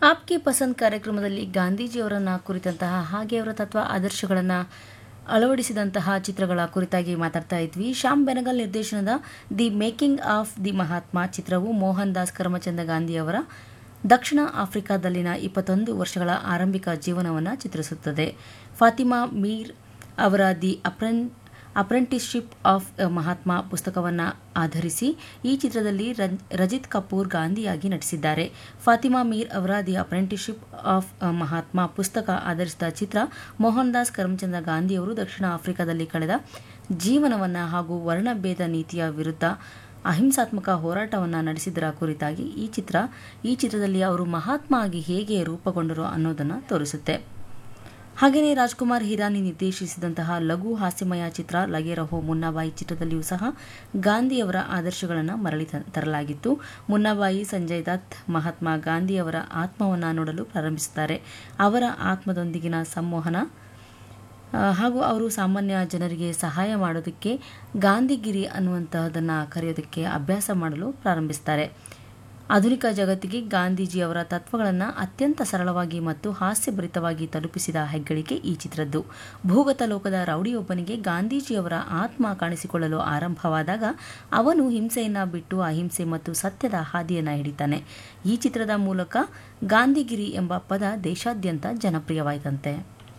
ಆಪ್ಗೆ ಪಸಂದ್ ಕಾರ್ಯಕ್ರಮದಲ್ಲಿ ಗಾಂಧೀಜಿಯವರನ್ನ ಕುರಿತಂತಹ ಹಾಗೆ ಅವರ ತತ್ವ ಆದರ್ಶಗಳನ್ನು ಅಳವಡಿಸಿದಂತಹ ಚಿತ್ರಗಳ ಕುರಿತಾಗಿ ಮಾತಾಡ್ತಾ ಇದ್ವಿ ಶ್ಯಾಮ್ ಬೆನಗಲ್ ನಿರ್ದೇಶನದ the making of the Mahatma ಚಿತ್ರವು ಮೋಹನ್ ದಾಸ್ ಕರಮಚಂದ ಗಾಂಧಿಯವರ ದಕ್ಷಿಣ ಆಫ್ರಿಕಾದಲ್ಲಿನ ಇಪ್ಪತ್ತೊಂದು ವರ್ಷಗಳ ಆರಂಭಿಕ ಜೀವನವನ್ನು ಚಿತ್ರಿಸುತ್ತದೆ ಫಾತಿಮಾ ಮೀರ್ ಅವರ ದಿ ಅಪ್ರೆನ್ ಅಪ್ರೆಂಟಿಸ್ಶಿಪ್ ಆಫ್ ಮಹಾತ್ಮ ಪುಸ್ತಕವನ್ನು ಆಧರಿಸಿ ಈ ಚಿತ್ರದಲ್ಲಿ ರಜಿತ್ ಕಪೂರ್ ಗಾಂಧಿಯಾಗಿ ನಟಿಸಿದ್ದಾರೆ ಫಾತಿಮಾ ಮೀರ್ ಅವರ ದಿ ಅಪ್ರೆಂಟಿಸ್ಶಿಪ್ ಆಫ್ ಮಹಾತ್ಮ ಪುಸ್ತಕ ಆಧರಿಸಿದ ಚಿತ್ರ ಮೋಹನ್ ದಾಸ್ ಕರಮಚಂದ್ರ ಗಾಂಧಿಯವರು ದಕ್ಷಿಣ ಆಫ್ರಿಕಾದಲ್ಲಿ ಕಳೆದ ಜೀವನವನ್ನು ಹಾಗೂ ವರ್ಣಭೇದ ನೀತಿಯ ವಿರುದ್ಧ ಅಹಿಂಸಾತ್ಮಕ ಹೋರಾಟವನ್ನು ನಡೆಸಿದರ ಕುರಿತಾಗಿ ಈ ಚಿತ್ರ ಈ ಚಿತ್ರದಲ್ಲಿ ಅವರು ಮಹಾತ್ಮ ಆಗಿ ಹೇಗೆ ರೂಪುಗೊಂಡರು ಅನ್ನೋದನ್ನು ತೋರಿಸುತ್ತೆ ಹಾಗೆಯೇ ರಾಜ್ಕುಮಾರ್ ಹಿರಾನಿ ನಿರ್ದೇಶಿಸಿದಂತಹ ಲಘು ಹಾಸ್ಯಮಯ ಚಿತ್ರ ಲಗೆ ರಹೋ ಮುನ್ನಾಬಾಯಿ ಚಿತ್ರದಲ್ಲಿಯೂ ಸಹ ಗಾಂಧಿಯವರ ಆದರ್ಶಗಳನ್ನು ಮರಳಿ ತರಲಾಗಿತ್ತು ಮುನ್ನಾಬಾಯಿ ಸಂಜಯ್ ದತ್ ಮಹಾತ್ಮ ಗಾಂಧಿಯವರ ಆತ್ಮವನ್ನು ನೋಡಲು ಪ್ರಾರಂಭಿಸುತ್ತಾರೆ ಅವರ ಆತ್ಮದೊಂದಿಗಿನ ಸಂವಹನ ಹಾಗೂ ಅವರು ಸಾಮಾನ್ಯ ಜನರಿಗೆ ಸಹಾಯ ಮಾಡೋದಕ್ಕೆ ಗಾಂಧಿಗಿರಿ ಅನ್ನುವಂತಹದನ್ನು ಕರೆಯೋದಕ್ಕೆ ಅಭ್ಯಾಸ ಮಾಡಲು ಪ್ರಾರಂಭಿಸ್ತಾರೆ ಆಧುನಿಕ ಜಗತ್ತಿಗೆ ಗಾಂಧೀಜಿಯವರ ತತ್ವಗಳನ್ನು ಅತ್ಯಂತ ಸರಳವಾಗಿ ಮತ್ತು ಹಾಸ್ಯಭರಿತವಾಗಿ ತಲುಪಿಸಿದ ಹೆಗ್ಗಳಿಕೆ ಈ ಚಿತ್ರದ್ದು ಭೂಗತ ಲೋಕದ ರೌಡಿಯೊಬ್ಬನಿಗೆ ಗಾಂಧೀಜಿಯವರ ಆತ್ಮ ಕಾಣಿಸಿಕೊಳ್ಳಲು ಆರಂಭವಾದಾಗ ಅವನು ಹಿಂಸೆಯನ್ನು ಬಿಟ್ಟು ಅಹಿಂಸೆ ಮತ್ತು ಸತ್ಯದ ಹಾದಿಯನ್ನು ಹಿಡಿತಾನೆ ಈ ಚಿತ್ರದ ಮೂಲಕ ಗಾಂಧಿಗಿರಿ ಎಂಬ ಪದ ದೇಶಾದ್ಯಂತ ಜನಪ್ರಿಯವಾಯಿತಂತೆ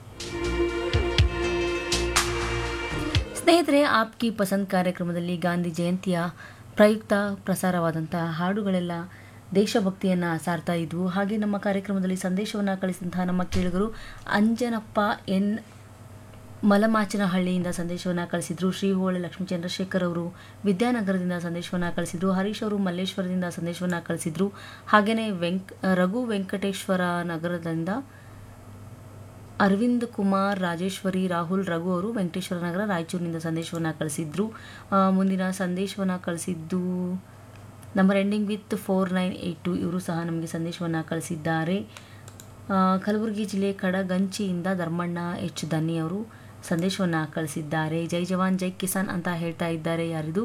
ಸ್ನೇಹಿತರೆ ಆಪ್ಕಿ ಪಸಂದ್ ಕಾರ್ಯಕ್ರಮದಲ್ಲಿ ಗಾಂಧಿ ಜಯಂತಿಯ ಪ್ರಯುಕ್ತ ಪ್ರಸಾರವಾದಂತಹ ಹಾಡುಗಳೆಲ್ಲ ದೇಶಭಕ್ತಿಯನ್ನು ಸಾರ್ತಾ ಇದ್ವು ಹಾಗೆ ನಮ್ಮ ಕಾರ್ಯಕ್ರಮದಲ್ಲಿ ಸಂದೇಶವನ್ನು ಕಳಿಸಿದಂತಹ ನಮ್ಮ ಕೇಳುಗರು ಅಂಜನಪ್ಪ ಎನ್ ಮಲಮಾಚನಹಳ್ಳಿಯಿಂದ ಸಂದೇಶವನ್ನು ಕಳಿಸಿದ್ರು ಶ್ರೀಹೋಳೆ ಲಕ್ಷ್ಮೀ ಚಂದ್ರಶೇಖರ್ ಅವರು ವಿದ್ಯಾನಗರದಿಂದ ಸಂದೇಶವನ್ನು ಕಳಿಸಿದ್ರು ಹರೀಶ್ ಅವರು ಮಲ್ಲೇಶ್ವರದಿಂದ ಸಂದೇಶವನ್ನು ಕಳಿಸಿದ್ರು ಹಾಗೆಯೇ ವೆಂಕ್ ರಘು ವೆಂಕಟೇಶ್ವರ ನಗರದಿಂದ ಅರವಿಂದ್ ಕುಮಾರ್ ರಾಜೇಶ್ವರಿ ರಾಹುಲ್ ರಘು ಅವರು ವೆಂಕಟೇಶ್ವರ ನಗರ ರಾಯಚೂರಿನಿಂದ ಸಂದೇಶವನ್ನು ಕಳಿಸಿದ್ರು ಮುಂದಿನ ಸಂದೇಶವನ್ನು ಕಳಿಸಿದ್ದು number ending with four nine eight two ಇವರು ಸಹ ನಮಗೆ ಸಂದೇಶವನ್ನು ಕಳಿಸಿದ್ದಾರೆ ಕಲಬುರಗಿ ಜಿಲ್ಲೆ ಕಡಗಂಚಿಯಿಂದ ಧರ್ಮಣ್ಣ ಎಚ್ ದನ್ನಿ ಅವರು ಸಂದೇಶವನ್ನು ಕಳಿಸಿದ್ದಾರೆ ಜೈ ಜವಾನ್ ಜೈ ಕಿಸಾನ್ ಅಂತ ಹೇಳ್ತಾ ಇದ್ದಾರೆ ಯಾರಿದು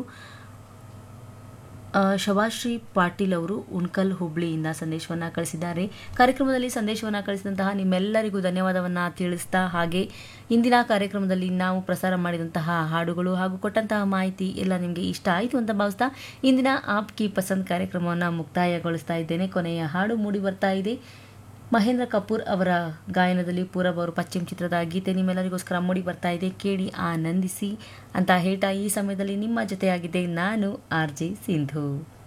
ಶಭಾಶ್ರೀ ಪಾಟೀಲ್ ಅವರು ಉಣ್ಕಲ್ ಹುಬ್ಳಿಯಿಂದ ಸಂದೇಶವನ್ನು ಕಳಿಸಿದ್ದಾರೆ ಕಾರ್ಯಕ್ರಮದಲ್ಲಿ ಸಂದೇಶವನ್ನು ಕಳಿಸಿದಂತಹ ನಿಮ್ಮೆಲ್ಲರಿಗೂ ಧನ್ಯವಾದವನ್ನು ತಿಳಿಸ್ತಾ ಹಾಗೆ ಇಂದಿನ ಕಾರ್ಯಕ್ರಮದಲ್ಲಿ ನಾವು ಪ್ರಸಾರ ಮಾಡಿದಂತಹ ಹಾಡುಗಳು ಹಾಗೂ ಕೊಟ್ಟಂತಹ ಮಾಹಿತಿ ಎಲ್ಲ ನಿಮಗೆ ಇಷ್ಟ ಆಯಿತು ಅಂತ ಭಾವಿಸ್ತಾ ಇಂದಿನ ಆಪ್ ಕಿ ಪಸಂದ್ ಕಾರ್ಯಕ್ರಮವನ್ನು ಮುಕ್ತಾಯಗೊಳಿಸ್ತಾ ಇದ್ದೇನೆ ಕೊನೆಯ ಹಾಡು ಮೂಡಿ ಬರ್ತಾ ಇದೆ ಮಹೇಂದ್ರ ಕಪೂರ್ ಅವರ ಗಾಯನದಲ್ಲಿ ಪೂರಬ್ ಅವರು ಪಶ್ಚಿಮ ಚಿತ್ರದ ಗೀತೆ ನಿಮ್ಮೆಲ್ಲರಿಗೋಸ್ಕರ ಮೂಡಿ ಬರ್ತಾ ಇದೆ ಕೇಳಿ ಆನಂದಿಸಿ ಅಂತ ಹೇಳ್ತಾ ಈ ಸಮಯದಲ್ಲಿ ನಿಮ್ಮ ಜೊತೆಯಾಗಿದ್ದೆ ನಾನು ಆರ್ ಜೆ ಸಿಂಧು